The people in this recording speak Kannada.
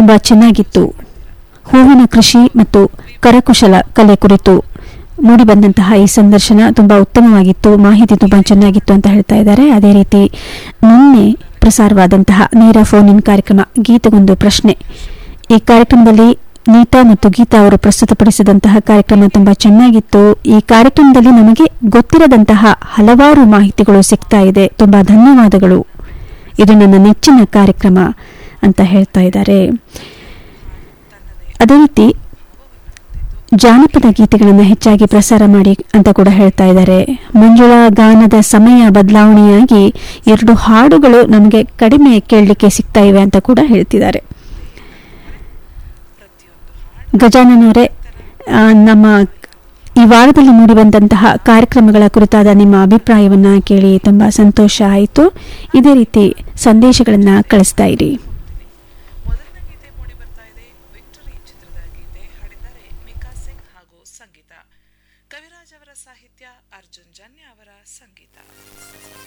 ತುಂಬ ಚೆನ್ನಾಗಿತ್ತು ಹೂವಿನ ಕೃಷಿ ಮತ್ತು ಕರಕುಶಲ ಕಲೆ ಕುರಿತು ಮೂಡಿಬಂದಂತಹ ಈ ಸಂದರ್ಶನ ತುಂಬ ಉತ್ತಮವಾಗಿತ್ತು ಮಾಹಿತಿ ತುಂಬ ಚೆನ್ನಾಗಿತ್ತು ಅಂತ ಹೇಳ್ತಾ ಇದ್ದಾರೆ ಅದೇ ರೀತಿ ನಿನ್ನೆ ಪ್ರಸಾರವಾದಂತಹ ನೇರ ಫೋನ್ ಇನ್ ಕಾರ್ಯಕ್ರಮ ಗೀತೆಗೊಂದು ಪ್ರಶ್ನೆ ಈ ಕಾರ್ಯಕ್ರಮದಲ್ಲಿ ನೀತಾ ಮತ್ತು ಗೀತಾ ಅವರು ಪ್ರಸ್ತುತಪಡಿಸಿದಂತಹ ಕಾರ್ಯಕ್ರಮ ತುಂಬ ಚೆನ್ನಾಗಿತ್ತು ಈ ಕಾರ್ಯಕ್ರಮದಲ್ಲಿ ನಮಗೆ ಗೊತ್ತಿರದಂತಹ ಹಲವಾರು ಮಾಹಿತಿಗಳು ಸಿಗ್ತಾ ಇದೆ ತುಂಬ ಧನ್ಯವಾದಗಳು ಇದು ನನ್ನ ನೆಚ್ಚಿನ ಕಾರ್ಯಕ್ರಮ ಅಂತ ಹೇಳ್ತಾ ಇದ್ದಾರೆ ಅದೇ ರೀತಿ ಜಾನಪದ ಗೀತೆಗಳನ್ನು ಹೆಚ್ಚಾಗಿ ಪ್ರಸಾರ ಮಾಡಿ ಅಂತ ಕೂಡ ಹೇಳ್ತಾ ಇದ್ದಾರೆ ಮಂಜುಳಾ ಗಾನದ ಸಮಯ ಬದಲಾವಣೆಯಾಗಿ ಎರಡು ಹಾಡುಗಳು ನಮಗೆ ಕಡಿಮೆ ಕೇಳಲಿಕ್ಕೆ ಸಿಗ್ತಾ ಇವೆ ಅಂತ ಕೂಡ ಹೇಳ್ತಿದ್ದಾರೆ ಗಜಾನನವರೇ ಆ, ನಮ್ಮ ಈ ವಾರದಲ್ಲಿ ಮೂಡಿಬಂದಂತಹ ಕಾರ್ಯಕ್ರಮಗಳ ಕುರಿತಾದ ನಿಮ್ಮ ಅಭಿಪ್ರಾಯವನ್ನ ಕೇಳಿ ತುಂಬಾ ಸಂತೋಷ ಆಯಿತು ಇದೇ ರೀತಿ ಸಂದೇಶಗಳನ್ನ ಕಳಿಸ್ತಾ ಇರಿ ಮೊದಲನೇ ಗೀತೆ ಮೂಡಿ ಬರ್ತಾ ಇದೆ ವಿಕ್ಟರಿ ಚಿತ್ರದ ಗೀತೆ ಹಾಡಿದ್ದಾರೆ ಮಿಕಾ ಸಿಂಗ್ ಹಾಗೂ ಸಂಗೀತ ಕವಿರಾಜ್ ಅವರ ಸಾಹಿತ್ಯ ಅರ್ಜುನ್ ಜನ್ಯ ಅವರ ಸಂಗೀತ